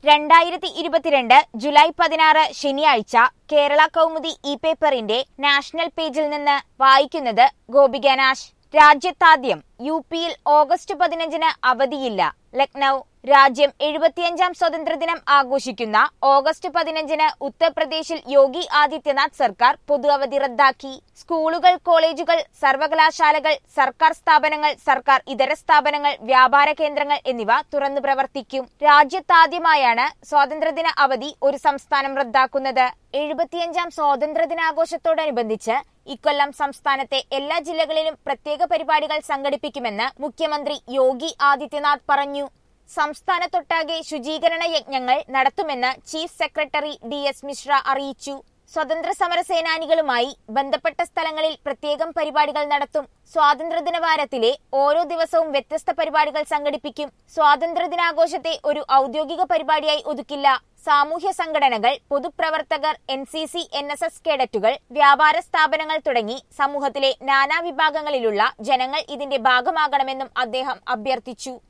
രണ്ടായിരത്തി ഇരുപത്തിരണ്ട് ജൂലൈ പതിനാറ് ശനിയാഴ്ച കേരള കൗമുദി ഇ പേപ്പറിന്റെ നാഷണൽ പേജിൽ നിന്ന് വായിക്കുന്നത് ഗോപിക നാശ് രാജ്യത്താദ്യം യു പിയിൽ ഓഗസ്റ്റ് പതിനഞ്ചിന് അവധിയില്ല ലക്നൌ രാജ്യം എഴുപത്തിയഞ്ചാം സ്വാതന്ത്ര്യദിനം ആഘോഷിക്കുന്ന ഓഗസ്റ്റ് പതിനഞ്ചിന് ഉത്തർപ്രദേശിൽ യോഗി ആദിത്യനാഥ് സർക്കാർ പൊതു അവധി റദ്ദാക്കി സ്കൂളുകൾ കോളേജുകൾ സർവകലാശാലകൾ സർക്കാർ സ്ഥാപനങ്ങൾ സർക്കാർ ഇതര സ്ഥാപനങ്ങൾ വ്യാപാര കേന്ദ്രങ്ങൾ എന്നിവ തുറന്നു പ്രവർത്തിക്കും രാജ്യത്താദ്യമായാണ് സ്വാതന്ത്ര്യദിന അവധി ഒരു സംസ്ഥാനം റദ്ദാക്കുന്നത് എഴുപത്തിയഞ്ചാം സ്വാതന്ത്ര്യദിനാഘോഷത്തോടനുബന്ധിച്ച് ഇക്കൊല്ലം സംസ്ഥാനത്തെ എല്ലാ ജില്ലകളിലും പ്രത്യേക പരിപാടികൾ സംഘടിപ്പിക്കുമെന്ന് മുഖ്യമന്ത്രി യോഗി ആദിത്യനാഥ് പറഞ്ഞു സംസ്ഥാനത്തൊട്ടാകെ ശുചീകരണ യജ്ഞങ്ങൾ നടത്തുമെന്ന് chief secretary D S Mishra അറിയിച്ചു സ്വതന്ത്ര സമര സേനാനികളുമായി ബന്ധപ്പെട്ട സ്ഥലങ്ങളിൽ പ്രത്യേകം പരിപാടികൾ നടത്തും സ്വാതന്ത്ര്യദിന വാരത്തിലെ ഓരോ ദിവസവും വ്യത്യസ്ത പരിപാടികൾ സംഘടിപ്പിക്കും സ്വാതന്ത്ര്യദിനാഘോഷത്തെ ഒരു ഔദ്യോഗിക പരിപാടിയായി ഒതുക്കില്ല സാമൂഹ്യ സംഘടനകൾ പൊതുപ്രവർത്തകർ N C C N S S കേഡറ്റുകൾ വ്യാപാര സ്ഥാപനങ്ങൾ തുടങ്ങി സമൂഹത്തിലെ നാനാ വിഭാഗങ്ങളിലുള്ള ജനങ്ങൾ ഇതിന്റെ ഭാഗമാകണമെന്നും അദ്ദേഹം അഭ്യർത്ഥിച്ചു